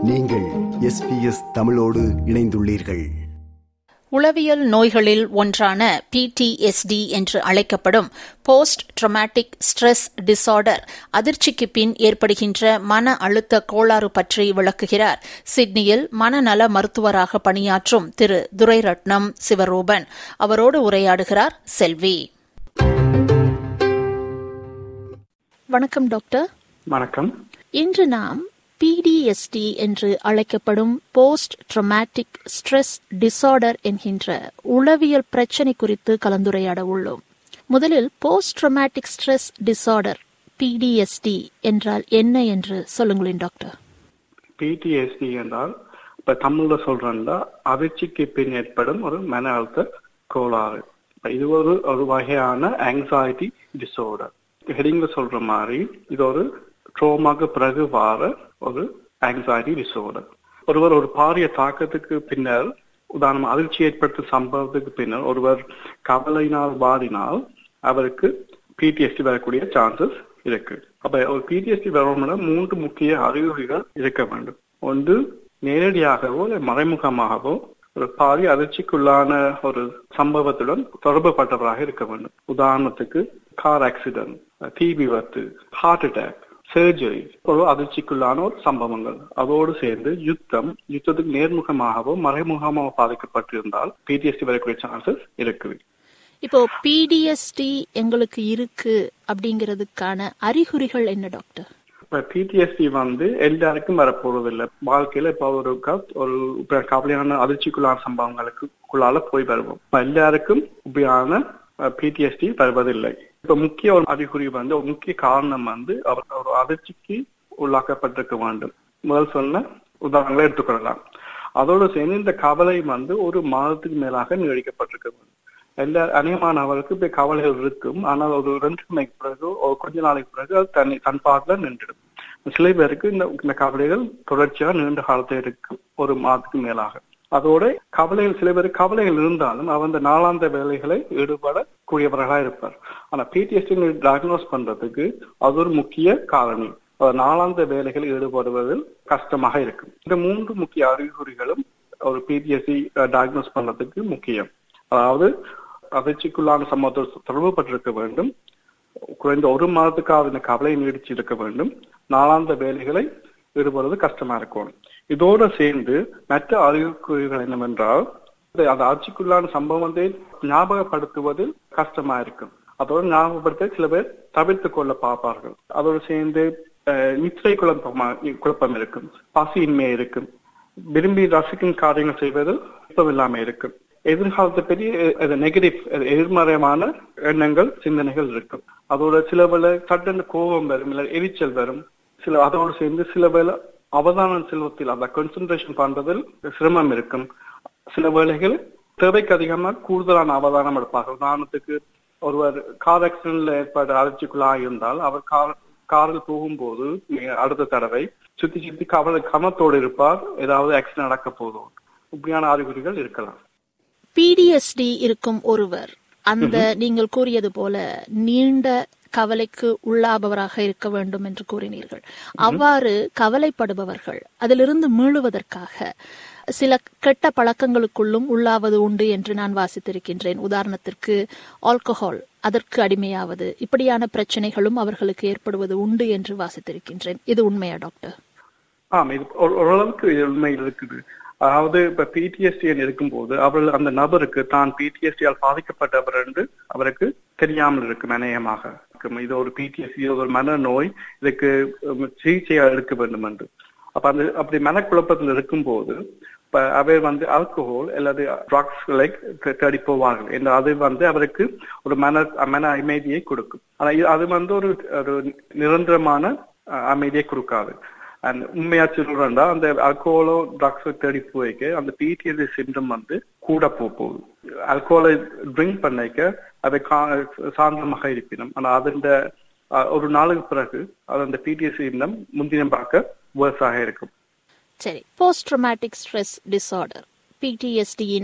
நீங்கள் எஸ்பிஎஸ் தமிழோடு இணைந்துள்ளீர்கள் உளவியல் நோய்களில் ஒன்றான பிடிஎஸ்டி என்று அழைக்கப்படும் போஸ்ட் ட்ரமாட்டிக் ஸ்ட்ரெஸ் டிசார்டர் அதிர்ச்சிக்கு பின் ஏற்படுகின்ற மன அழுத்த கோளாறு பற்றி விளக்குகிறார் சிட்னியில் மனநல மருத்துவராக பணியாற்றும் திரு துரைரட்னம் சிவரூபன் அவரோடு உரையாடுகிறார் செல்வி வணக்கம் டாக்டர் வணக்கம் இன்று நாம் பிடிஎஸ்டி என்று அழைக்கப்படும் போஸ்ட் ட்ரமாட்டிக் ஸ்ட்ரெஸ் டிசார்டர் என்கின்ற உளவியல் பிரச்சினை குறித்து கலந்துரையாட உள்ளோம் முதலில் post traumatic stress disorder PTSD என்றால் என்ன என்று சொல்லுங்களேன் டாக்டர் பிடிஎஸ்டி என்றால் இப்ப தமிழ்ல சொல்றேன்னா அதிர்ச்சிக்கு பின் ஏற்படும் ஒரு மன அழுத்த கோளாறு இப்ப இது ஒரு ஒரு வகையான ஆங்ஸைட்டி டிசார்டர் ஹெடிங்ல சொல்ற மாதிரி இது ஒரு ட்ரோமாக்கு பிறகு வார ஒரு ஆங்ஸைட்டி டிசார்டர் ஒருவர் ஒரு பாரிய தாக்கத்துக்கு பின்னர் உதாரணம் அதிர்ச்சி ஏற்படுத்தும் சம்பவத்துக்கு பின்னர் ஒருவர் கவலையினால் வாடினால் அவருக்கு பிடிஎஸ்டி வரக்கூடிய சான்சஸ் இருக்கு அப்ப ஒரு பிடிஎஸ்டி வரணும்னா மூன்று முக்கிய அறிகுறிகள் இருக்க வேண்டும் ஒன்று நேரடியாகவோ இல்லை மறைமுகமாகவோ ஒரு பாரிய அதிர்ச்சிக்குள்ளான ஒரு சம்பவத்துடன் தொடர்புபட்டவராக இருக்க வேண்டும் உதாரணத்துக்கு கார் ஆக்சிடென்ட் தீ விபத்து ஹார்ட் அட்டாக் சர்ஜரி ஒரு அதிர்ச்சிக்குள்ளான ஒரு சம்பவங்கள் அதோடு சேர்ந்து யுத்தம் யுத்தத்துக்கு நேர்முகமாகவோ மறைமுகமாக பாதிக்கப்பட்டிருந்தால் பிடிஎஸ்டி வரக்கூடிய சான்சஸ் இருக்குது இப்போ பிடிஎஸ்டி எங்களுக்கு இருக்கு அப்படிங்கிறதுக்கான அறிகுறிகள் என்ன டாக்டர் இப்ப பிடிஎஸ்டி வந்து எல்லாருக்கும் வரப்போறது இல்லை வாழ்க்கையில இப்ப ஒரு க- ஒரு இப்ப கவலையான அதிர்ச்சிக்குள்ளான சம்பவங்களுக்குள்ளால போய் வருவோம் இப்ப எல்லாருக்கும் இப்படியான பிடிஎஸ்டி வருவதில்லை இப்ப முக்கிய ஒரு அறிகுறி வந்து ஒரு முக்கிய காரணம் வந்து அவர் ஒரு அதிர்ச்சிக்கு உள்ளாக்கப்பட்டிருக்க வேண்டும் முதல் சொன்ன உதாரணங்களை எடுத்துக்கொள்ளலாம் அதோடு சேர்ந்து இந்த கவலை வந்து ஒரு மாதத்துக்கு மேலாக நீடிக்கப்பட்டிருக்க வேண்டும் எல்லா அநேகமானவர்களுக்கு இப்ப கவலைகள் இருக்கும் ஆனால் ஒரு ரெண்டு நாளைக்கு பிறகு ஒரு கொஞ்ச நாளைக்கு பிறகு அது தனி தன் பாட்டுல நின்றுடும் சில பேருக்கு இந்த இந்த கவலைகள் தொடர்ச்சியாக நீண்ட காலத்தில் இருக்கும் ஒரு மாதத்துக்கு மேலாக அதோட கவலைகள் சில பேருக்கு கவலைகள் இருந்தாலும் அவர் அந்த நாளாந்த வேலைகளை ஈடுபடக்கூடியவர்களா இருப்பார் ஆனா பிடிஎஸ்டி டயக்னோஸ் பண்றதுக்கு அது ஒரு முக்கிய காரணி அவர் நாளாந்த வேலைகளில் ஈடுபடுவதில் கஷ்டமாக இருக்கும் இந்த மூன்று முக்கிய அறிகுறிகளும் ஒரு பிடிஎஸ்டி டயக்னோஸ் பண்றதுக்கு முக்கியம் அதாவது அதிர்ச்சிக்குள்ளான சம்பவத்தோடு தொடர்புபட்டிருக்க வேண்டும் குறைந்த ஒரு மாதத்துக்காக இந்த கவலை நீடிச்சு இருக்க வேண்டும் நாளாந்த வேலைகளை ஈடுபடுவது கஷ்டமா இருக்கும் இதோடு சேர்ந்து மற்ற அறிகுறிகள் என்னவென்றால் இந்த- அந்த ஆட்சிக்குள்ளான சம்பவத்தை ஞாபகப்படுத்துவதில் கஷ்டமா இருக்கும் அதோடு ஞாபகப்படுத்த சில பேர் தவிர்த்து கொள்ள பார்ப்பார்கள் அதோடு சேர்ந்து அஹ், நித்திரை குழப்பமா குழப்பம் இருக்கும் பசியின்மை இருக்கும் விரும்பி ரசிக்கும் காரியங்கள் செய்வதில் விருப்பமில்லாம இருக்கும் எதிர்காலத்தை பற்றி நெகட்டிவ் எதிர்மறையான எண்ணங்கள் சிந்தனைகள் இருக்கும் அதோட சில வேளை சட்டென்று கோபம் வரும் இல்ல எரிச்சல் வரும் சில அதோடு சேர்ந்து சில வேளை அவதானம் செல்வத்தில் அந்த கான்சென்ட்ரேஷன் பண்றதில் சிரமம் இருக்கும் சில வேளைகள் தேவைக்கு அதிகமாக கூடுதலான அவதானம் எடுப்பார்கள் உதாரணத்துக்கு ஒருவர் கார் ஆக்சிடென்ட்ல ஏற்பட்ட அதிர்ச்சிக்குள்ளாக இருந்தால் அவர் கார் காரில் போகும்போது அடுத்த தடவை சுத்தி சுத்தி கவலை கவனத்தோடு இருப்பார் ஏதாவது ஆக்சிடென்ட் நடக்க போதும் இப்படியான அறிகுறிகள் இருக்கலாம் பிடிஎஸ்டி இருக்கும் ஒருவர் அந்த நீங்கள் கூறியது போல நீண்ட கவலைக்கு உள்ளாபவராக இருக்க வேண்டும் என்று கூறினீர்கள் அவ்வாறு கவலைப்படுபவர்கள் அதிலிருந்து மீளுவதற்காக சில கெட்ட பழக்கங்களுக்குள்ளும் உள்ளாவது உண்டு என்று நான் வாசித்திருக்கின்றேன் உதாரணத்திற்கு ஆல்கஹால் அதற்கு அடிமையாவது இப்படியான பிரச்சனைகளும் அவர்களுக்கு ஏற்படுவது உண்டு என்று வாசித்திருக்கின்றேன் இது உண்மையா டாக்டர் ஆமா இது ஒரு- ஓரளவுக்கு இது உண்மையில் இருக்குது அதாவது இப்ப பிடிஎஸ்டி இருக்கும்போது அவர்கள் அந்த நபருக்கு தான் பிடிஎஸ்டியால் பாதிக்கப்பட்டவர் என்று அவருக்கு தெரியாமல் இருக்கும் அநேகமாக இருக்கும். இது ஒரு பிடிஎஸ்டி ஒரு மனநோய் இதுக்கு உம், சிகிச்சை எடுக்க வேண்டும் என்று அப்ப அந்த அப்படி மனக்குழப்பத்தில் இருக்கும்போது இப்ப அவர் வந்து ஆல்கஹால் அல்லது ட்ரக்ஸ்களை தேடி போவார்கள் என்று அது வந்து அவருக்கு ஒரு மன மன அமைதியை கொடுக்கும் ஆனா இது- அது வந்து ஒரு ஒரு நிரந்தரமான அஹ், அமைதியை கொடுக்காது அண்ட் உண்மையா சொல்றேன்டா அந்த அல்கோஹாலோ ட்ரக்ஸோ தேடி போய்க்க அந்த பிடிஎஸ்டி சிம்டம் வந்து கூட போக போகுது அல்கோஹாலை ட்ரிங்க் பண்ணிக்க அதை கா- சாந்தமாக இருப்பினும் ஆனா அதன் ஒரு நாளுக்கு பிறகு அது அந்த பிடிஎஸ்டி சிம்டம் முந்தினம் பார்க்க வேர்ஸாக இருக்கும் சரி போஸ்ட் ட்ரமாட்டிக் ஸ்ட்ரெஸ் டிசார்டர் பிடிஎஸ்டியினால்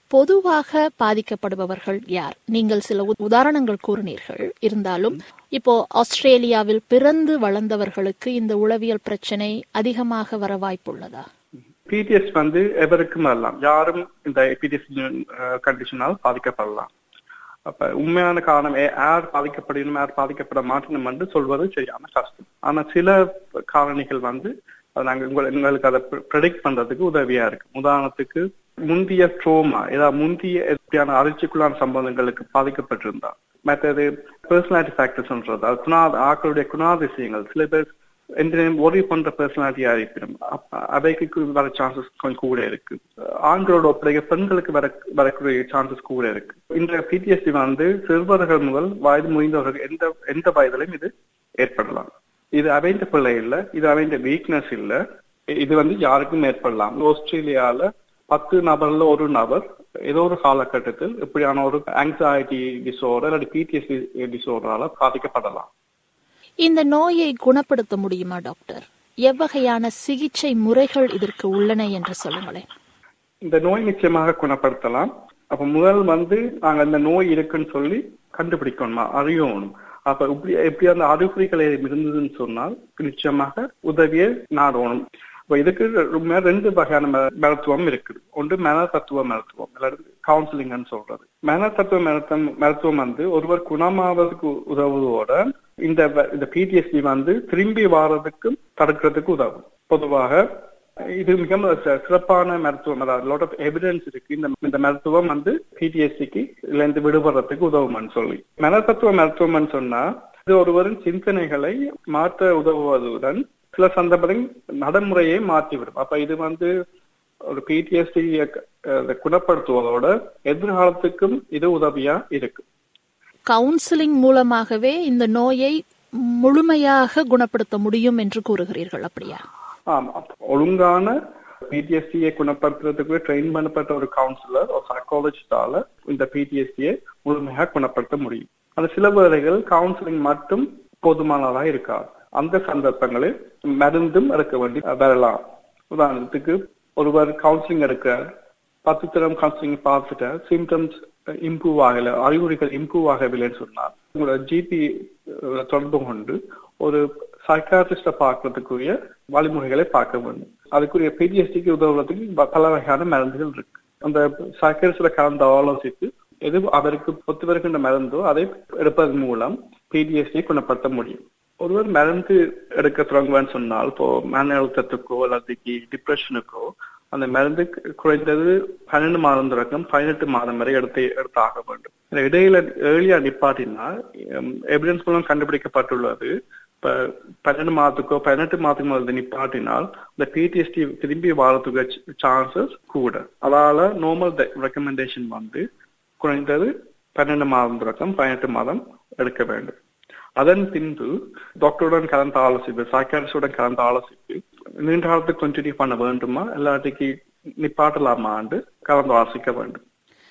பொதுவாக பாதிக்கப்படுபவர்கள் யார் நீங்கள் சில உ- உதாரணங்கள் கூறினீர்கள் இருந்தாலும் இப்போ ஆஸ்திரேலியாவில் பிறந்து வளர்ந்தவர்களுக்கு இந்த உளவியல் பிரச்சனை அதிகமாக வர வாய்ப்புள்ளதா பிடிஎஸ் வந்து எவருக்கும் வரலாம் யாரும் இந்த பிடிஎஸ் கண்டிஷனால் பாதிக்கப்படலாம் அப்ப உண்மையான காரணம் ஏ- யார் பாதிக்கப்படணும் யார் பாதிக்கப்பட மாட்டணும் என்று சொல்வது சரியான கஷ்டம் ஆனா சில காரணிகள் வந்து அது நாங்க உங்க- எங்களுக்கு அதை ப்ரெடிக்ட் பண்றதுக்கு உதவியா இருக்கு உதாரணத்துக்கு முந்திய ட்ரோமா ஏதாவது முந்திய எப்படியான அதிர்ச்சிக்குள்ளான சம்பவங்களுக்கு பாதிக்கப்பட்டிருந்தா மற்றது பர்சனாலிட்டி ஃபேக்டர்ஸ்ன்றது அது குணா ஆக்களுடைய குணாதிசயங்கள் சில பேர் எந்த ஒரே பண்ற பர்சனாலிட்டியா இருப்பினும் அப்ப அவைக்கு வர சான்சஸ் கொஞ்சம் கூட இருக்கு ஆண்களோட ஒப்படைக்க பெண்களுக்கு வர வரக்கூடிய சான்சஸ் கூட இருக்கு இந்த பிடிஎஸ்டி வந்து சிறுவர்கள் முதல் வயது முயந்தவர்கள் எந்த எந்த வயதிலும் இது ஏற்படலாம் இது அவைந்த பிள்ளை இல்ல இது அவைந்த வீக்னஸ் இல்ல இது வந்து யாருக்கும் ஏற்படலாம் ஆஸ்திரேலியால பத்து நபர்ல ஒரு நபர் ஏதோ ஒரு காலகட்டத்தில் இப்படியான ஒரு ஆங்ஸைட்டி டிசோர்டர் அல்லது பிடிஎஸ்டி டிசோர்டரால பாதிக்கப்படலாம் இந்த நோயை குணப்படுத்த முடியுமா டாக்டர் எவ்வகையான சிகிச்சை முறைகள் இதற்கு உள்ளன என்று சொல்லுங்களேன் இந்த நோய் நிச்சயமாக குணப்படுத்தலாம் அப்ப முதல் வந்து நாங்க இந்த நோய் இருக்குன்னு சொல்லி கண்டுபிடிக்கணுமா அறியணும் அப்ப இப்படி எப்படி அந்த அறிகுறிகள் இருந்ததுன்னு சொன்னால் நிச்சயமாக உதவியை நாடணும் இப்ப இதுக்கு ரொம்ப ரெண்டு வகையான ம- மருத்துவம் இருக்குது ஒன்று மன தத்துவ மருத்துவம் அல்லது கவுன்சிலிங்னு சொல்றது மன தத்துவ மருத்துவம் மருத்துவம் வந்து ஒருவர் குணமாவதுக்கு உதவுவதோட இந்த வ- இந்த பிடிஎஸ்டி வந்து திரும்பி வாரதுக்கும் தடுக்கிறதுக்கு உதவும் பொதுவாக இது மிக ச- சிறப்பான மருத்துவம் அதாவது லாட் ஆஃப் எவிடன்ஸ் இருக்கு இந்த இந்த மருத்துவம் வந்து பிடிஎஸ்சிக்கு இதுல இருந்து விடுபடுறதுக்கு உதவும்னு சொல்லி மனத்தத்துவ மருத்துவம்னு சொன்னா இது ஒருவரின் சிந்தனைகளை மாற்ற உதவுவதுடன் சில சந்தர்ப்பத்தில் நடைமுறையை மாற்றிவிடும் அப்ப இது வந்து ஒரு பிடிஎஸ்டி குணப்படுத்துவதோட எதிர்காலத்துக்கும் இது உதவியா இருக்கு கவுன்சிலிங் மூலமாகவே இந்த நோயை முழுமையாக குணப்படுத்த முடியும் என்று கூறுகிறீர்கள் அப்படியா ஆமா ஒழுங்கான பிடிஎஸ்டியை குணப்படுத்துறதுக்கு ட்ரெயின் பண்ணப்பட்ட ஒரு கவுன்சிலர் ஒரு சைக்காலஜிஸ்டால இந்த பிடிஎஸ்டியை முழுமையாக குணப்படுத்த முடியும் அந்த சில வேளைகள் கவுன்சிலிங் மட்டும் போதுமானதா இருக்காது அந்த சந்தர்ப்பங்களில் மருந்தும் எடுக்க வேண்டி வரலாம் உதாரணத்துக்கு ஒருவர் கவுன்சிலிங் எடுக்கிறார் பத்து தரம் கவுன்சிலிங் பார்த்துட்டு சிம்டம்ஸ் இம்ப்ரூவ் ஆகல அறிகுறிகள் இம்ப்ரூவ் ஆகவில்லைன்னு சொன்னார் உங்களோட ஜிபி தொடர்பு கொண்டு ஒரு சைக்காட்ரிஸ்ட பார்க்கறதுக்குரிய வழிமுறைகளை பார்க்க வேண்டும் அதுக்குரிய பிடிஎஸ்டிக்கு உதவுறதுக்கு ப- பல வகையான மருந்துகள் இருக்கு அந்த சைக்காட்ரிஸ்ட கலந்து ஆலோசித்து எது அவருக்கு ஒத்து வருகின்ற மருந்தோ அதை எடுப்பதன் மூலம் பிடிஎஸ்டி குணப்படுத்த முடியும் ஒருவர் மருந்து எடுக்க தொடங்குவேன்னு சொன்னால் இப்போ மன அழுத்தத்துக்கோ அல்லது டிப்ரெஷனுக்கோ அந்த மருந்து குறைந்தது பன்னெண்டு மாதம் தொடக்கம் பதினெட்டு மாதம் வரை எடுத்து எடுத்தாக வேண்டும் இந்த இடையில ஏர்லியா நிப்பாட்டினா எவிடன்ஸ் மூலம் கண்டுபிடிக்கப்பட்டுள்ளது இப்ப பன்னெண்டு மாதத்துக்கோ பதினெட்டு மாதத்துக்கு முதல்ல நிப்பாட்டினால் இந்த பிடிஎஸ்டி திரும்பி வாரத்துக்கு சான்சஸ் கூட அதால நார்மல் ரெக்கமெண்டேஷன் வந்து குறைந்தது பன்னெண்டு மாதம் தொடக்கம் பதினெட்டு மாதம் எடுக்க வேண்டும் அதன் பின்பு டாக்டருடன் கலந்து ஆலோசிப்பு சைக்காட்ரிஸ்டுடன் கலந்து ஆலோசித்து நீண்ட காலத்துக்கு கண்டினியூ பண்ண வேண்டுமா இல்லாட்டிக்கு நிப்பாட்டலாமான்னு கலந்து ஆலோசிக்க வேண்டும்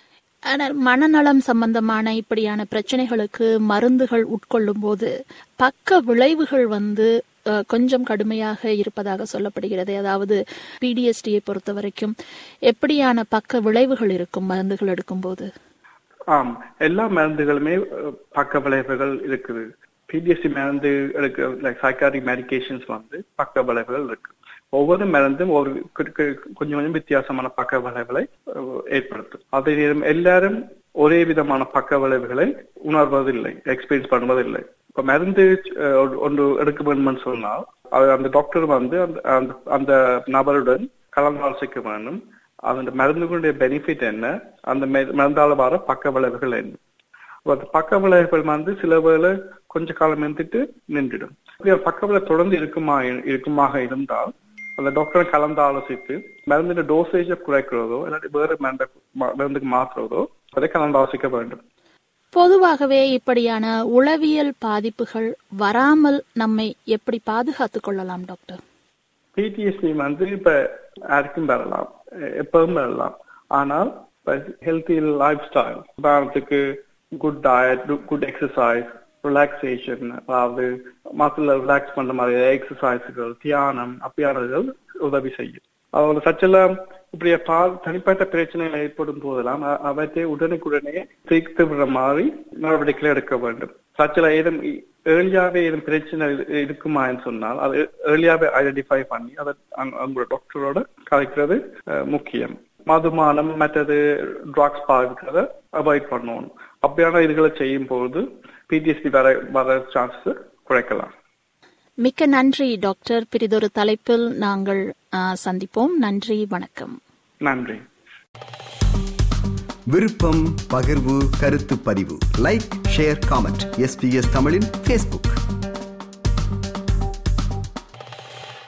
ஆனால் மனநலம் சம்பந்தமான இப்படியான பிரச்சனைகளுக்கு மருந்துகள் உட்கொள்ளும் போது பக்க விளைவுகள் வந்து அஹ், கொஞ்சம் கடுமையாக இருப்பதாக சொல்லப்படுகிறது அதாவது பிடிஎஸ்டியை பொறுத்த வரைக்கும் எப்படியான பக்க விளைவுகள் இருக்கும் மருந்துகள் எடுக்கும்போது ஆம் எல்லா மருந்துகளுமே அஹ், பக்க விளைவுகள் இருக்குது பிடிஎஸ்சி மருந்து எடுக்க லைக் சைக்காட்ரிக் மெடிகேஷன்ஸ் வந்து பக்க விளைவுகள் இருக்கு ஒவ்வொரு மருந்தும் ஒரு கு- கு- கொஞ்சம் கொஞ்சம் வித்தியாசமான பக்க விளைவுகளை அஹ், ஏற்படுத்தும் அதே நேரம் எல்லாரும் ஒரே விதமான பக்க விளைவுகளை உணர்வதில்லை எக்ஸ்பீரியன்ஸ் பண்ணுவதில்லை இப்ப மருந்து அஹ், ஒன்று- ஒன்று எடுக்க வேண்டும்னு சொன்னால் அது அந்த டாக்டர் வந்து அந்த அந்த- அந்த நபருடன் கலந்து ஆலோசிக்க வேண்டும் அந்த மருந்துகளுடைய பெனிஃபிட் என்ன அந்த மெ- மருந்தால வர பக்க விளைவுகள் என்ன அப்ப அந்த பக்க விளைவுகள் வந்து சில வேளை கொஞ்ச காலம் இருந்துட்டு நின்றுடும் அப்படி அந்த பக்க விளைவு தொடர்ந்து இருக்குமா இருக்குமாக இருந்தால் அந்த டாக்டரை கலந்து ஆலோசித்து மருந்தின் டோசேஜை குறைக்கிறதோ இல்லாட்டி வேறு மருந்த மருந்துக்கு மாற்றுறதோ அதை கலந்து ஆலோசிக்க வேண்டும் பொதுவாகவே இப்படியான உளவியல் பாதிப்புகள் வராமல் நம்மை எப்படி பாதுகாத்துக் கொள்ளலாம் டாக்டர் பிடிஎஸ்டி வந்து இப்ப யாருக்கும் வரலாம் எ- எப்பவும் வரலாம் ஆனால் ஹெல்த்தி லைஃப் ஸ்டைல் உதாரணத்துக்கு good diet good exercise relaxation அதாவது மசில் ரிலாக்ஸ் பண்ற மாதிரி எக்ஸசைஸ்கள் தியானம் அப்படியானதுகள் உதவி செய்யும் அதோட சச்செல்லாம் இப்படி பால் தனிப்பட்ட பிரச்சனைகள் ஏற்படும் போதெல்லாம் அ- அவற்றை உடனுக்குடனே தீர்த்து விடுற மாதிரி நடவடிக்கைகள் எடுக்க வேண்டும் சச்சில ஏதும் ஏர்லியாவே ஏதும் பிரச்சனை இரு- இருக்குமான்னு சொன்னால் அது ஏர்லியாவே ஐடென்டிஃபை பண்ணி அதை அங்க- அவங்களோட டாக்டரோட கலைக்கிறது அஹ், முக்கியம் மதுமானம் மற்றது ட்ரக்ஸ் பாவிக்கிறத அவாய்ட் பண்ணணும் அப்படியான இதுகளை செய்யும் போது பிடிஎஸ்டி வர வர சான்ஸ் குறைக்கலாம் மிக்க நன்றி டாக்டர் பிரிதொரு தலைப்பில் நாங்கள் ஆ, சந்திப்போம் நன்றி வணக்கம் நன்றி விருப்பம் பகிர்வு கருத்து பதிவு லைக் ஷேர் காமெண்ட் எஸ்பிஎஸ் தமிழின் ஃபேஸ்புக்